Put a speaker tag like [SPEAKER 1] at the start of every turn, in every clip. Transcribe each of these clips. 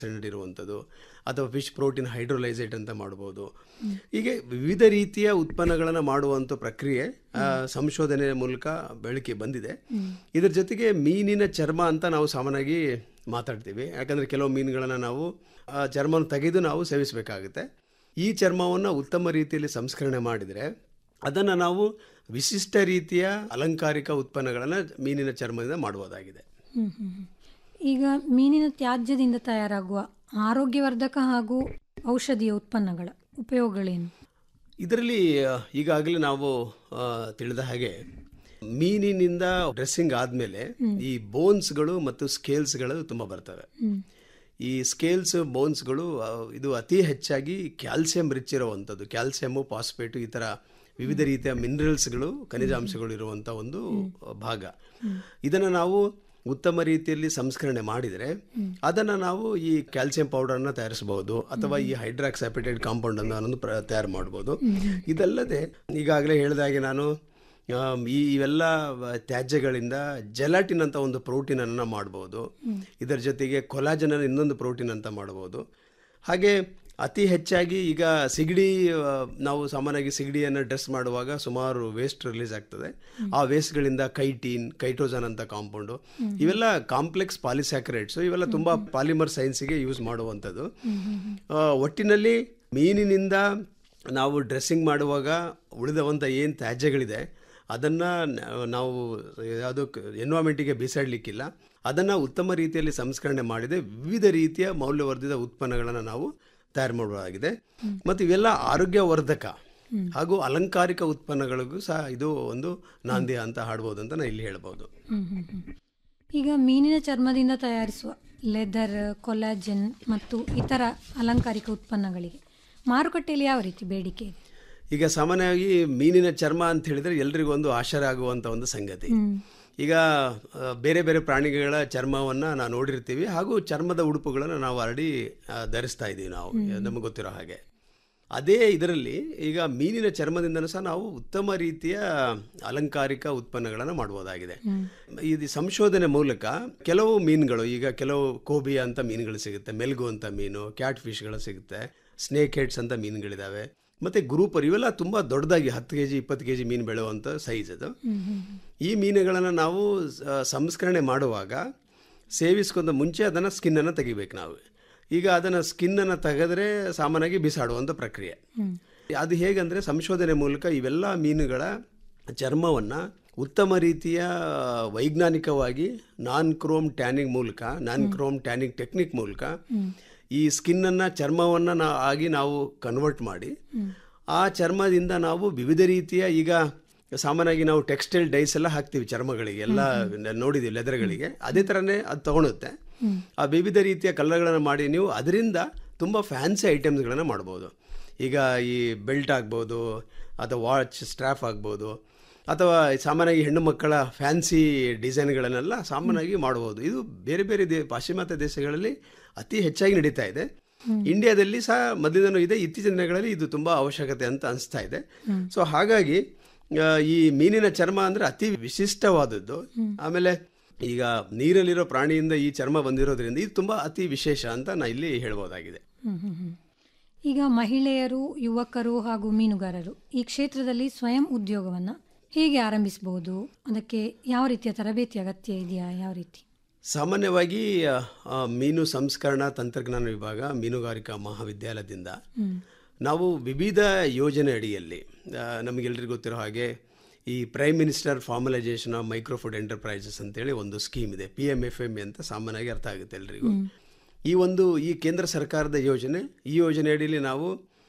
[SPEAKER 1] Standard ಇರುವಂಥದ್ದು ಅಥವಾ fish protein ಹೈಡ್ರೋಲೈಸೇಟ್ ಅಂತ ಮಾಡ್ಬೋದು ಹೀಗೆ ವಿವಿಧ ರೀತಿಯ ಉತ್ಪನ್ನಗಳನ್ನು ಮಾಡುವಂಥ ಪ್ರಕ್ರಿಯೆ ಆ, ಸಂಶೋಧನೆಯ ಮೂಲಕ ಬೆಳಕಿಗೆ ಬಂದಿದೆ ಇದ್ರ ಜೊತೆಗೆ ಮೀನಿನ ಚರ್ಮ ಅಂತ ನಾವು ಸಾಮಾನ್ಯವಾಗಿ ಮಾತಾಡ್ತೀವಿ ಯಾಕಂದರೆ ಕೆಲವು ಮೀನುಗಳನ್ನು ನಾವು ಆ ಚರ್ಮನ ತೆಗೆದು ನಾವು ಸೇವಿಸಬೇಕಾಗುತ್ತೆ ಈ ಚರ್ಮವನ್ನು ಉತ್ತಮ ರೀತಿಯಲ್ಲಿ ಸಂಸ್ಕರಣೆ ಮಾಡಿದರೆ ಅದನ್ನು ನಾವು ವಿಶಿಷ್ಟ ರೀತಿಯ ಅಲಂಕಾರಿಕ ಉತ್ಪನ್ನಗಳನ್ನು ಮೀನಿನ ಚರ್ಮದಿಂದ ಮಾಡ್ಬೋದಾಗಿದೆ
[SPEAKER 2] ಹ್ಮ್, ಹ್ಮ್, ಹ್ಮ್. ಈಗ ಮೀನಿನ ತ್ಯಾಜ್ಯದಿಂದ ತಯಾರಾಗುವ ಆರೋಗ್ಯವರ್ಧಕ ಹಾಗೂ ಔಷಧೀಯ ಉತ್ಪನ್ನಗಳ ಉಪಯೋಗಗಳೇನು
[SPEAKER 1] ಇದರಲ್ಲಿ ಆ, ಈಗಾಗಲೇ ನಾವು ಆ, ತಿಳಿದ ಹಾಗೆ ಮೀನಿನಿಂದ ಡ್ರೆಸ್ಸಿಂಗ್ ಆದಮೇಲೆ ಈ ಬೋನ್ಸ್ಗಳು ಮತ್ತು ಸ್ಕೇಲ್ಸ್ಗಳು ತುಂಬ ಬರ್ತವೆ ಈ ಸ್ಕೇಲ್ಸ್ ಬೋನ್ಸ್ಗಳು ಆ, ಇದು ಅತಿ ಹೆಚ್ಚಾಗಿ ಕ್ಯಾಲ್ಸಿಯಂ ರಿಚ್ ಇರುವಂಥದ್ದು ಕ್ಯಾಲ್ಸಿಯಮ್ಮು ಫಾಸ್ಫೇಟು ಈ ಥರ ವಿವಿಧ ರೀತಿಯ ಮಿನರಲ್ಸ್ಗಳು ಖನಿಜಾಂಶಗಳು ಇರುವಂಥ ಒಂದು ಭಾಗ ಇದನ್ನು ನಾವು ಉತ್ತಮ ರೀತಿಯಲ್ಲಿ ಸಂಸ್ಕರಣೆ ಮಾಡಿದರೆ ಅದನ್ನು ನಾವು ಈ ಕ್ಯಾಲ್ಸಿಯಂ ಪೌಡರ್ನ ತಯಾರಿಸಬಹುದು ಅಥವಾ ಈ ಹೈಡ್ರಾಕ್ಸ್ ಅಪಿಟೈಡ್ ಕಾಂಪೌಂಡ್ ಅನ್ನು ಅನ್ನೋದು ಪ್ರ ತಯಾರು ಮಾಡ್ಬೋದು ಇದಲ್ಲದೆ ಈಗಾಗಲೇ ಹೇಳಿದಾಗೆ ನಾನು ಆಮ್, ಈ ಇವೆಲ್ಲ ವ- ತ್ಯಾಜ್ಯಗಳಿಂದ ಜೆಲಾಟಿನ್ ಅಂತ ಒಂದು ಪ್ರೋಟೀನ್ ಅನ್ನು ಮಾಡ್ಬೋದು ಇದರ ಜೊತೆಗೆ ಕೊಲಾಜನ್ ಅನ್ನೋ ಇನ್ನೊಂದು ಪ್ರೋಟೀನ್ ಅಂತ ಮಾಡ್ಬೋದು ಹಾಗೆ ಅತಿ ಹೆಚ್ಚಾಗಿ ಈಗ ಸಿಗಡಿ ಆ, ನಾವು ಸಾಮಾನ್ಯವಾಗಿ ಸಿಗಡಿಯನ್ನು ಡ್ರೆಸ್ ಮಾಡುವಾಗ ಸುಮಾರು ವೇಸ್ಟ್ ರಿಲೀಸ್ ಆಗ್ತದೆ ಆ ವೇಸ್ಟ್ಗಳಿಂದ ಕೈಟೀನ್ ಕೈಟೋಜನ್ ಅಂತ ಕಾಂಪೌಂಡು ಇವೆಲ್ಲ ಕಾಂಪ್ಲೆಕ್ಸ್ ಪಾಲಿಸ್ಯಾಕರೈಡ್ಸ್ ಇವೆಲ್ಲ ತುಂಬ ಪಾಲಿಮರ್ ಸೈನ್ಸಿಗೆ ಯೂಸ್ ಮಾಡುವಂಥದ್ದು ಆ, ಒಟ್ಟಿನಲ್ಲಿ ಮೀನಿನಿಂದ ನಾವು ಡ್ರೆಸ್ಸಿಂಗ್ ಮಾಡುವಾಗ ಉಳಿದವಂಥ ಏನು ತ್ಯಾಜ್ಯಗಳಿದೆ ಅದನ್ನು ನಾವು ಯಾವುದೋ ಎನ್ವಾಮೆಂಟಿಗೆ ಬಿಸಾಡಲಿಕ್ಕಿಲ್ಲ ಅದನ್ನು ಉತ್ತಮ ರೀತಿಯಲ್ಲಿ ಸಂಸ್ಕರಣೆ ಮಾಡಿದೆ ವಿವಿಧ ರೀತಿಯ ಮೌಲ್ಯವರ್ಧಿತ ಉತ್ಪನ್ನಗಳನ್ನು ನಾವು ತಯಾರು ಮಾಡಬಹುದಾಗಿದೆ ಮತ್ತು ಇವೆಲ್ಲ ಆರೋಗ್ಯವರ್ಧಕ ಹಾಗೂ ಅಲಂಕಾರಿಕ ಉತ್ಪನ್ನಗಳಿಗೂ ಸಹ ಇದು ಒಂದು ನಾಂದಿ ಅಂತ ಹಾಡ್ಬೋದು ಅಂತ ನಾನು ಇಲ್ಲಿ ಹೇಳ್ಬೋದು
[SPEAKER 2] ಹ್ಮ್, ಹ್ಮ್, ಹ್ಮ್. ಈಗ ಮೀನಿನ ಚರ್ಮದಿಂದ ತಯಾರಿಸುವ ಲೆದರ್ ಕೊಲಾಜನ್ ಮತ್ತು ಇತರ ಅಲಂಕಾರಿಕ ಉತ್ಪನ್ನಗಳಿಗೆ ಮಾರುಕಟ್ಟೆಯಲ್ಲಿ ಯಾವ ರೀತಿ ಬೇಡಿಕೆ ಇದೆ
[SPEAKER 1] ಈಗ ಸಾಮಾನ್ಯವಾಗಿ ಮೀನಿನ ಚರ್ಮ ಅಂತ ಹೇಳಿದ್ರೆ ಎಲ್ರಿಗೂ ಒಂದು ಆಶ್ಚರ್ಯ ಆಗುವಂಥ ಒಂದು ಸಂಗತಿ ಈಗ ಆ, ಬೇರೆ ಬೇರೆ ಪ್ರಾಣಿಗಳ ಚರ್ಮವನ್ನು ನಾವು ನೋಡಿರ್ತೀವಿ ಹಾಗೂ ಚರ್ಮದ ಉಡುಪುಗಳನ್ನು ನಾವು ಆಲ್ರೆಡಿ ಧರಿಸ್ತಾ ಇದ್ದೀವಿ ನಾವು ನಮಗೆ ಗೊತ್ತಿರೋ ಹಾಗೆ ಅದೇ ಇದರಲ್ಲಿ ಈಗ ಮೀನಿನ ಚರ್ಮದಿಂದನೂ ಸಹ ನಾವು ಉತ್ತಮ ರೀತಿಯ ಅಲಂಕಾರಿಕ ಉತ್ಪನ್ನಗಳನ್ನು ಮಾಡ್ಬೋದಾಗಿದೆ ಇದು ಸಂಶೋಧನೆ ಮೂಲಕ ಕೆಲವು ಮೀನುಗಳು ಈಗ ಕೆಲವು ಕೋಬಿ ಅಂತ ಮೀನುಗಳು ಸಿಗುತ್ತೆ ಮೆಲ್ಗು ಅಂತ ಮೀನು ಕ್ಯಾಟ್ ಫಿಶ್ಗಳು ಸಿಗುತ್ತೆ ಸ್ನೇಕ್ ಹೆಡ್ಸ್ ಅಂತ ಮೀನುಗಳಿದ್ದಾವೆ ಮತ್ತು ಗ್ರೂಪರ್ ಇವೆಲ್ಲ ತುಂಬ ದೊಡ್ಡದಾಗಿ ಹತ್ತು ಕೆ ಜಿ ಇಪ್ಪತ್ತು ಕೆ ಜಿ ಮೀನು ಬೆಳೆಯುವಂಥ ಸೈಜ್ ಅದು ಈ ಮೀನುಗಳನ್ನು ನಾವು ಸ- ಸಂಸ್ಕರಣೆ ಮಾಡುವಾಗ ಸೇವಿಸ್ಕೊಂಡ ಮುಂಚೆ ಅದನ್ನು ಸ್ಕಿನ್ನನ್ನು ತೆಗಿಬೇಕು ನಾವು ಈಗ ಅದನ್ನು ಸ್ಕಿನ್ನನ್ನು ತೆಗೆದ್ರೆ ಸಾಮಾನ್ಯವಾಗಿ ಬಿಸಾಡುವಂಥ ಪ್ರಕ್ರಿಯೆ ಅದು ಹೇಗಂದರೆ ಸಂಶೋಧನೆ ಮೂಲಕ ಇವೆಲ್ಲ ಮೀನುಗಳ ಚರ್ಮವನ್ನು ಉತ್ತಮ ರೀತಿಯ ವೈಜ್ಞಾನಿಕವಾಗಿ ನಾನ್ ಕ್ರೋಮ್ ಟ್ಯಾನಿಂಗ್ ಮೂಲಕ ನಾನ್ ಕ್ರೋಮ್ ಟ್ಯಾನಿಂಗ್ ಟೆಕ್ನಿಕ್ ಮೂಲಕ ಈ ಸ್ಕಿನ್ನನ್ನು ಚರ್ಮವನ್ನು ನಾ ಆಗಿ ನಾವು ಕನ್ವರ್ಟ್ ಮಾಡಿ ಆ ಚರ್ಮದಿಂದ ನಾವು ವಿವಿಧ ರೀತಿಯ ಈಗ ಸಾಮಾನ್ಯವಾಗಿ ನಾವು ಟೆಕ್ಸ್ಟೈಲ್ ಡೈಸ್ ಎಲ್ಲ ಹಾಕ್ತೀವಿ ಚರ್ಮಗಳಿಗೆ ಎಲ್ಲ ನೋಡಿದ್ದೀವಿ ಲೆದರ್ಗಳಿಗೆ ಅದೇ ಥರನೇ ಅದು ತಗೊಳುತ್ತೆ ಆ ವಿವಿಧ ರೀತಿಯ ಕಲರ್ಗಳನ್ನು ಮಾಡಿ ನೀವು ಅದರಿಂದ ತುಂಬ ಫ್ಯಾನ್ಸಿ ಐಟಮ್ಸ್ಗಳನ್ನು ಮಾಡ್ಬೋದು ಈಗ ಈ ಬೆಲ್ಟ್ ಆಗ್ಬೋದು ಅಥವಾ ವಾಚ್ ಸ್ಟ್ರಾಪ್ ಆಗ್ಬೋದು ಅಥವಾ ಸಾಮಾನ್ಯವಾಗಿ ಹೆಣ್ಣು ಮಕ್ಕಳ ಫ್ಯಾನ್ಸಿ ಡಿಸೈನ್ಗಳನ್ನೆಲ್ಲ ಸಾಮಾನ್ಯವಾಗಿ ಮಾಡ್ಬೋದು ಇದು ಬೇರೆ ಬೇರೆ ದೇ ಪಾಶ್ಚಿಮಾತ್ಯ ದೇಶಗಳಲ್ಲಿ ಅತಿ ಹೆಚ್ಚಾಗಿ ನಡೀತಾ ಇದೆ ಇಂಡಿಯಾದಲ್ಲಿ ಸಹ ಮೊದಲಿನೂ ಇದೆ ಇತ್ತೀಚಿನ ದಿನಗಳಲ್ಲಿ ಇದು ತುಂಬ ಅವಶ್ಯಕತೆ ಅಂತ ಅನಿಸ್ತಾ ಇದೆ ಸೊ ಹಾಗಾಗಿ ಆ, ಈ ಮೀನಿನ ಚರ್ಮ ಅಂದರೆ ಅತಿ ವಿಶಿಷ್ಟವಾದದ್ದು ಆಮೇಲೆ ಈಗ ನೀರಲ್ಲಿರೋ ಪ್ರಾಣಿಯಿಂದ ಈ ಚರ್ಮ ಬಂದಿರೋದ್ರಿಂದ ಇದು ತುಂಬ ಅತಿ ವಿಶೇಷ ಅಂತ ನಾ ಇಲ್ಲಿ ಹೇಳ್ಬೋದಾಗಿದೆ
[SPEAKER 2] ಹ್ಮ್, ಹ್ಮ್, ಹ್ಮ್. ಈಗ ಮಹಿಳೆಯರು ಯುವಕರು ಹಾಗೂ ಮೀನುಗಾರರು ಈ ಕ್ಷೇತ್ರದಲ್ಲಿ ಸ್ವಯಂ ಉದ್ಯೋಗವನ್ನು ಹೇಗೆ ಆರಂಭಿಸಬಹುದು ಅದಕ್ಕೆ ಯಾವ ರೀತಿಯ ತರಬೇತಿ ಅಗತ್ಯ ಇದೆಯಾ ಯಾವ ರೀತಿ
[SPEAKER 1] ಸಾಮಾನ್ಯವಾಗಿ ಆ, ಆ, ಮೀನು ಸಂಸ್ಕರಣಾ ತಂತ್ರಜ್ಞಾನ ವಿಭಾಗ ಮೀನುಗಾರಿಕಾ ಮಹಾವಿದ್ಯಾಲಯದಿಂದ ನಾವು ವಿವಿಧ ಯೋಜನೆ ಅಡಿಯಲ್ಲಿ ಆ, ನಮಗೆಲ್ರಿಗೂ ಗೊತ್ತಿರೋ ಹಾಗೆ ಈ prime minister formalisation of micro food enterprises ಅಂತೇಳಿ ಒಂದು ಸ್ಕೀಮ್ ಇದೆ ಪಿ ಎಮ್ ಎಫ್ ಎಮ್ ಅಂತ ಸಾಮಾನ್ಯವಾಗಿ ಅರ್ಥ ಆಗುತ್ತೆ ಎಲ್ರಿಗೂ ಈ ಒಂದು ಈ ಕೇಂದ್ರ ಸರ್ಕಾರದ ಯೋಜನೆ ಈ ಯೋಜನೆ ಅಡಿಯಲ್ಲಿ ನಾವು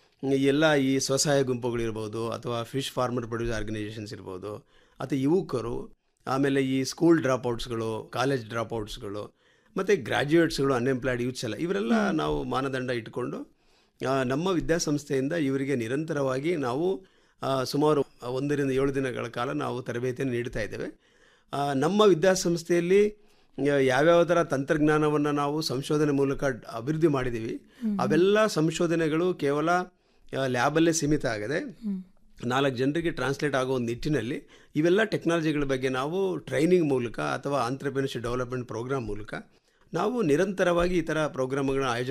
[SPEAKER 1] ಈ ಎಲ್ಲ ಈ ಸ್ವಸಹಾಯ ಗುಂಪುಗಳಿರ್ಬೋದು ಅಥವಾ ಫಿಶ್ ಫಾರ್ಮರ್ ಪ್ರೊಡ್ಯೂಸ್ ಆರ್ಗನೈಸೇಷನ್ಸ್ ಇರ್ಬೋದು ಅಥವಾ ಯುವಕರು ಆಮೇಲೆ ಈ ಸ್ಕೂಲ್ ಡ್ರಾಪ್ಔಟ್ಸ್ಗಳು ಕಾಲೇಜ್ ಡ್ರಾಪ್ಔಟ್ಸ್ಗಳು ಮತ್ತು ಗ್ರ್ಯಾಜುಯೇಟ್ಸ್ಗಳು ಅನ್ಎಂಪ್ಲಾಯ್ಡ್ ಯೂತ್ಸ್ ಎಲ್ಲ ಇವರೆಲ್ಲ ನಾವು ಮಾನದಂಡ ಇಟ್ಕೊಂಡು ಆ, ನಮ್ಮ ವಿದ್ಯಾಸಂಸ್ಥೆಯಿಂದ ಇವರಿಗೆ ನಿರಂತರವಾಗಿ ನಾವು ಆ, ಸುಮಾರು ಒಂದರಿಂದ ಏಳು ದಿನಗಳ ಕಾಲ ನಾವು ತರಬೇತಿಯನ್ನು ನೀಡ್ತಾ ಇದ್ದೇವೆ ಆ, ನಮ್ಮ ವಿದ್ಯಾಸಂಸ್ಥೆಯಲ್ಲಿ ಆ, ಯಾವ್ಯಾವ ಥರ ತಂತ್ರಜ್ಞಾನವನ್ನು ನಾವು ಸಂಶೋಧನೆ ಮೂಲಕ ಡ್- ಅಭಿವೃದ್ಧಿ ಮಾಡಿದ್ದೀವಿ ಅವೆಲ್ಲ ಸಂಶೋಧನೆಗಳು ಕೇವಲ ಆ, ಲ್ಯಾಬಲ್ಲೇ ಸೀಮಿತ ಆಗದೆ ನಾಲ್ಕು ಜನರಿಗೆ ಟ್ರಾನ್ಸ್ಲೇಟ್ ಆಗೋ ಒಂದು ನಿಟ್ಟಿನಲ್ಲಿ ಇವೆಲ್ಲ ಟೆಕ್ನಾಲಜಿಗಳ ಬಗ್ಗೆ ನಾವು ಟ್ರೈನಿಂಗ್ ಮೂಲಕ ಅಥವಾ ಆಂಟ್ರಪ್ರಿನರ್ಶಿಪ್ ಡೆವಲಪ್ಮೆಂಟ್ ಪ್ರೋಗ್ರಾಮ್ ಮೂಲಕ ನಾವು ನಿರಂತರವಾಗಿ ಈ ಥರ ಪ್ರೋಗ್ರಾಮ್ಗಳನ್ನ ಆಯೋಜನೆ